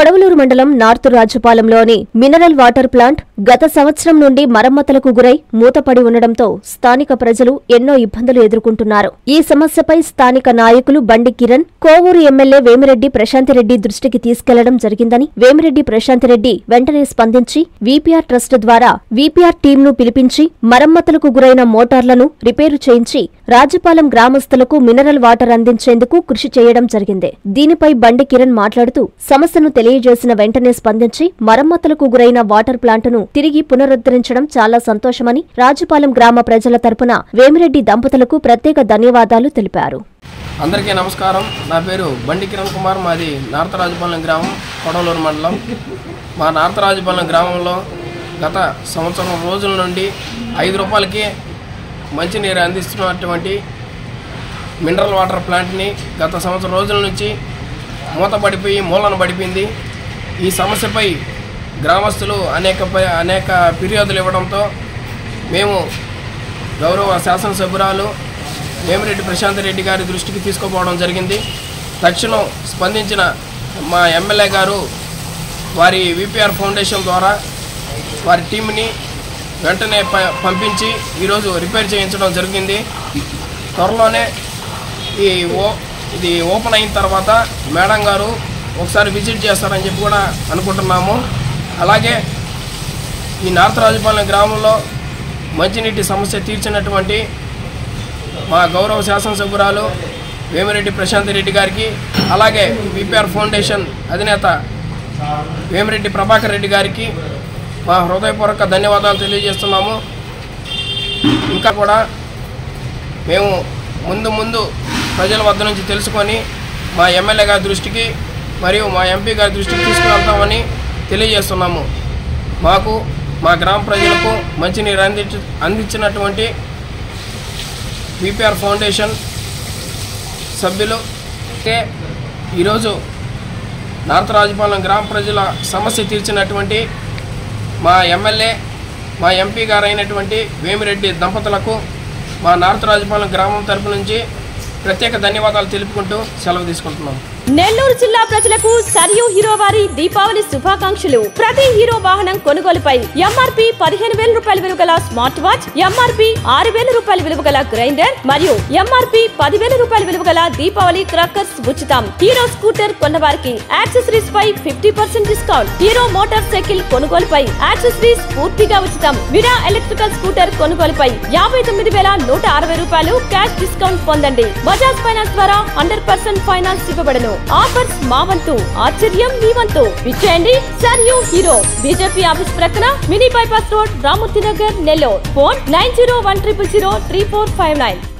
కొడవలూరు మండలం నార్త్ రాజుపాలెంలోని mineral water plant గత సంవత్సరం నుండి మరమ్మతులకు గురై మూతపడి ఉండడంతో స్థానిక ప్రజలు ఎన్నో ఇబ్బందులు ఎదుర్కొంటున్నారు ఈ సమస్యపై స్థానిక నాయకులు బండి కిరణ్ కోవూరు ఎమ్మెల్యే వేమిరెడ్డి ప్రశాంతిరెడ్డి దృష్టికి తీసుకెళ్లడం జరిగిందని వేమిరెడ్డి ప్రశాంతిరెడ్డి వెంటనే స్పందించి వీపీఆర్ ట్రస్ట్ ద్వారా వీపీఆర్ టీంను పిలిపించి మరమ్మతులకు గురైన మోటార్లను రిపేరు చేయించి రాజపాలెం గ్రామస్తులకు మినరల్ వాటర్ అందించేందుకు కృషి చేయడం జరిగింది దీనిపై బండి కిరణ్ మాట్లాడుతూ సమస్యను తెలియజేసిన వెంటనే స్పందించి మరమ్మతులకు గురైన వాటర్ ప్లాంటును తిరిగి పునరుద్ధరించడం చాలా సంతోషమని రాజపాలెం గ్రామ ప్రజల తరపున వేమిరెడ్డి దంపతులకు ప్రత్యేక ధన్యవాదాలు తెలిపారు అందరికీ నమస్కారం నా పేరు బండి కిరణ్ కుమార్ మాది నార్తరాజుపాలెం గ్రామం కొడవలూరు మండలం మా నార్తరాజుపాలెం గ్రామంలో గత సంవత్సరం రోజుల నుండి ఐదు రూపాయలకి మంచినీరు అందిస్తున్నటువంటి మినరల్ వాటర్ ప్లాంట్ని గత సంవత్సరం రోజుల నుంచి మూతపడిపోయి మూలన పడిపోయింది ఈ సమస్యపై గ్రామస్తులు అనేక ప- అనేక ఫిర్యాదులు ఇవ్వడంతో మేము గౌరవ శాసనసభ్యురాలు వేమిరెడ్డి ప్రశాంత్ రెడ్డి గారి దృష్టికి తీసుకుపోవడం జరిగింది తక్షణం స్పందించిన మా ఎమ్మెల్యే గారు వారి విపిఆర్ ఫౌండేషన్ ద్వారా వారి టీంని వెంటనే ప పంపించి ఈరోజు రిపేర్ చేయించడం జరిగింది త్వరలోనే ఈ ఓ ఇది ఓపెన్ అయిన తర్వాత మేడం గారు ఒకసారి విజిట్ చేస్తారని చెప్పి కూడా అనుకుంటున్నాము అలాగే ఈ నార్త్ రాజపాలెం గ్రామంలో మంచినీటి సమస్య తీర్చినటువంటి మా గౌరవ శాసనసభ్యురాలు వేమిరెడ్డి ప్రశాంత్ రెడ్డి గారికి అలాగే విపిఆర్ ఫౌండేషన్ అధినేత వేమిరెడ్డి ప్రభాకర్ రెడ్డి గారికి మా హృదయపూర్వక ధన్యవాదాలు తెలియజేస్తున్నాము ఇంకా కూడా మేము ముందు ముందు ప్రజల వద్ద నుంచి తెలుసుకొని మా ఎమ్మెల్యే గారి దృష్టికి మరియు మా ఎంపీ గారి దృష్టికి తీసుకువెళ్తామని తెలియజేస్తున్నాము మాకు మా గ్రామ ప్రజలకు మంచినీరు అందించి అందించినటువంటి విపిఆర్ ఫౌండేషన్ సభ్యులు అయితే ఈరోజు నార్త్ రాజపాలెం గ్రామ ప్రజల సమస్య తీర్చినటువంటి మా ఎమ్మెల్యే మా ఎంపీ గారు అయినటువంటి వేమిరెడ్డి దంపతులకు మా నార్త్ రాజపాలెం గ్రామం తరపు నుంచి ప్రత్యేక ధన్యవాదాలు తెలుపుకుంటూ సెలవు తీసుకుంటున్నాం నెల్లూరు జిల్లా ప్రజలకు సరియు హీరో వారి దీపావళి శుభాకాంక్షలు ప్రతి హీరో వాహనం కొనుగోలుపై ఎంఆర్పి పదిహేను వేల రూపాయల విలువ గల స్మార్ట్ వాచ్ ఎంఆర్పి ఆరు వేల రూపాయల విలువ గల గ్రైండర్ మరియు ఎంఆర్పి పదివేల రూపాయల విలువ గల దీపావళి క్రాకర్స్ ఉచితం హీరో స్కూటర్ కొన్న వారికి యాక్సెసరీస్ పై fifty percent discount Hero motorcycle కొనుగోలుపై యాక్సెసరీస్ పూర్తిగా ఉచితం విరా ఎలక్ట్రికల్ స్కూటర్ కొనుగోలుపై యాభై తొమ్మిది వేల నూట అరవై రూపాయలు క్యాష్ డిస్కౌంట్ పొందండి బజాజ్ ఫైనాన్స్ ద్వారా హండ్రెడ్ పర్సెంట్ ఫైనాన్స్ ఇవ్వబడను ఆఫర్స్ మా వంతు ఆశ్చర్యం మీ వంతు విచ్చేయండి సర్ యూ హీరో బీజేపీ ఆఫీస్ ప్రక్కన mini bypass road Ramurthy Nagar Nellore phone nine zero one triple zero three four five nine